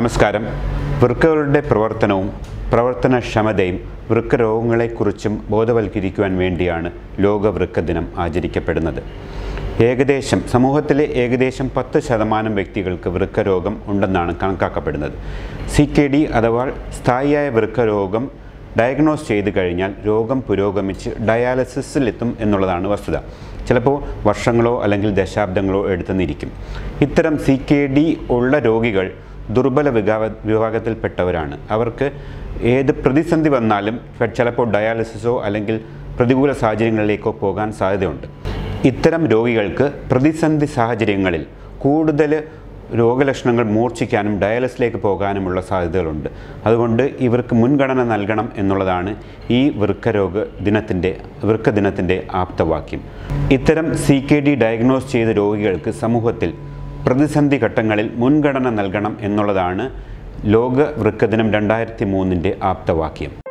നമസ്കാരം വൃക്കകളുടെ പ്രവർത്തനവും പ്രവർത്തനക്ഷമതയും വൃക്ക രോഗങ്ങളെക്കുറിച്ചും ബോധവൽക്കരിക്കുവാൻ വേണ്ടിയാണ് ലോക വൃക്ക ദിനം ആചരിക്കപ്പെടുന്നത് ഏകദേശം സമൂഹത്തിലെ ഏകദേശം പത്ത് ശതമാനം വ്യക്തികൾക്ക് വൃക്ക രോഗം ഉണ്ടെന്നാണ് കണക്കാക്കപ്പെടുന്നത് സി കെ ഡി അഥവാ സ്ഥായിയായ വൃക്ക രോഗം ഡയഗ്നോസ് ചെയ്ത് കഴിഞ്ഞാൽ രോഗം പുരോഗമിച്ച് ഡയാലിസിസിലെത്തും എന്നുള്ളതാണ് വസ്തുത ചിലപ്പോൾ വർഷങ്ങളോ അല്ലെങ്കിൽ ദശാബ്ദങ്ങളോ എടുത്തെന്നിരിക്കും ഇത്തരം സി കെ ഡി ഉള്ള രോഗികൾ ദുർബല വിഭാഗ വിഭാഗത്തിൽപ്പെട്ടവരാണ് അവർക്ക് ഏത് പ്രതിസന്ധി വന്നാലും ചിലപ്പോൾ ഡയാലിസിസോ അല്ലെങ്കിൽ പ്രതികൂല സാഹചര്യങ്ങളിലേക്കോ പോകാൻ സാധ്യതയുണ്ട് ഇത്തരം രോഗികൾക്ക് പ്രതിസന്ധി സാഹചര്യങ്ങളിൽ കൂടുതൽ രോഗലക്ഷണങ്ങൾ മൂർച്ഛിക്കാനും ഡയാലിസിലേക്ക് പോകാനുമുള്ള സാധ്യതകളുണ്ട് അതുകൊണ്ട് ഇവർക്ക് മുൻഗണന നൽകണം എന്നുള്ളതാണ് ഈ വൃക്കരോഗ ദിനത്തിൻ്റെ വൃക്ക ദിനത്തിൻ്റെ ആപ്തവാക്യം ഇത്തരം സി കെ ഡി ഡയഗ്നോസ് ചെയ്ത രോഗികൾക്ക് സമൂഹത്തിൽ പ്രതിസന്ധി ഘട്ടങ്ങളിൽ മുൻഗണന നൽകണം എന്നുള്ളതാണ് ലോക വൃക്കദിനം രണ്ടായിരത്തി മൂന്നിൻ്റെ ആപ്തവാക്യം